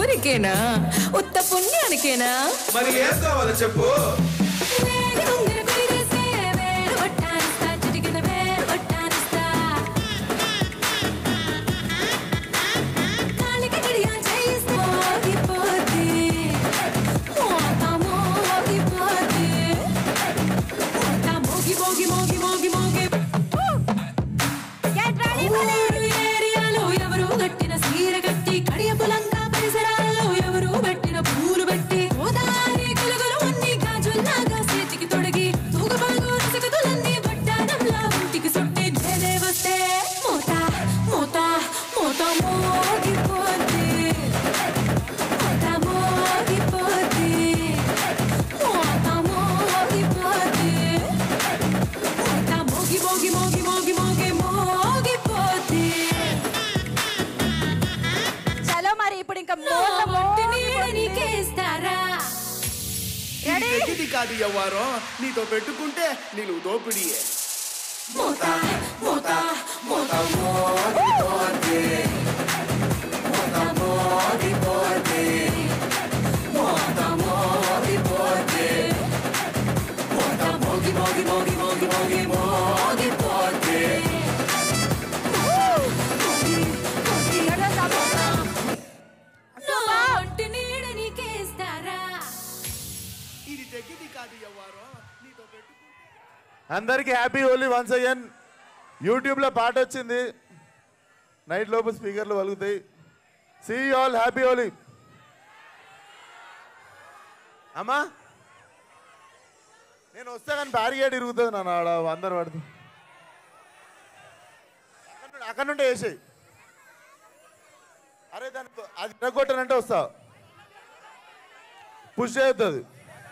ఊరికేనా ఉత్త పుణ్యానికేనా మరి ఏం కావాలో చెప్పు వేడి ఉంగరం కుదిరేస్తే వేలు వట్టానిస్తా, చిటికెన వేలు వట్టానిస్తా. కాలికి గడియారం చేయిస్తే మోగిపోద్ది. మోత మోగిపోద్ది. మోత మోగి మోగి మోగి మోగి మోగి ఊరు ఏరియాలో ఎవరు కట్టిన సీర కట్టి కడియపులంగా పరిసరాల్లో ఎవరు పెట్టిన పూలు పెట్టి గోదావరి కలుగులు అన్ని గాజుల్లాగా చేతికి తొడిగి తూగబాగు రసగతులన్నీ వడ్డానంలా ఒంటికి సుట్టి నేనే వస్తే మోత మోత మోత మోగిపోద్ది మోత మోగిపోద్ది మోత మోగిపోద్ది మోత మోగి మోగి మోగి మోగి మోగి మోగిపోద్ది చలో మరి ఇప్పుడు ఇంకా మోత మోటి మోగిపోతుంది. నీడ నీకేస్తారా ఇది తెగిది కాదు ఎవ్వారం నీతో పెట్టుకుంటే నేను దోపిడియే మోత మోత మోత మోగిపోతే మోత మోగిపోతే మోత మోగిపోతే మోత మోగి మోగి మోగి మోగి మోగి మోగిపోతే మోగి మోగి నా ఒంటి నీడ నీకేస్తారా ఇది తెగిది కాదు ఎవ్వారం నీతో పెట్టుకుంటే అందరికీ హ్యాపీ హోలీ వన్స్ అగైన్ యూట్యూబ్లో పాట వచ్చింది నైట్ లోపు స్పీకర్లు వలుగుతాయి సీ ఆల్ హ్యాపీ హోలీ అమ్మా నేను వస్తే కానీ బ్యారిగేడ్ ఇరుగుతుంది నన్ను ఆడ అందరు పడుతుంది అక్కడ నుండి- అక్కడ నుండి వేసేయి అరే దాన్ని అది విరగొట్టనంటే వస్తా పుష్ అవుతుంది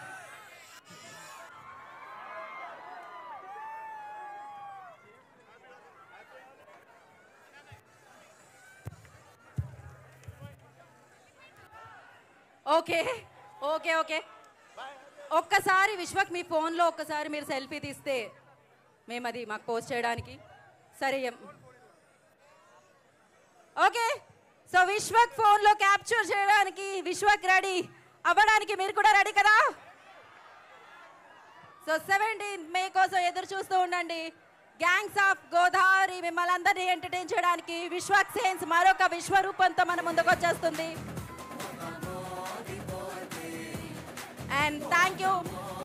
ఓకే ఓకే ఓకే ఒక్కసారి విశ్వక్ మీ ఫోన్లో ఒక్కసారి మీరు సెల్ఫీ తీస్తే మేము అది మాకు పోస్ట్ చేయడానికి సరే ఎం- ఓకే సో విశ్వక్ ఫోన్లో క్యాప్చర్ చేయడానికి విశ్వక్ రెడీ అవ్వడానికి మీరు కూడా రెడీ కదా సో సెవెంటీన్ మే కోసం ఎదురు చూస్తూ ఉండండి గ్యాంగ్స్ ఆఫ్ గోదావరి మిమ్మల్ని అందరినీ ఎంటర్టైన్ చేయడానికి విశ్వక్ సేన్స్ మరొక విశ్వరూపంతో మన ముందుకు వచ్చేస్తుంది అండ్ థ్యాంక్ యూ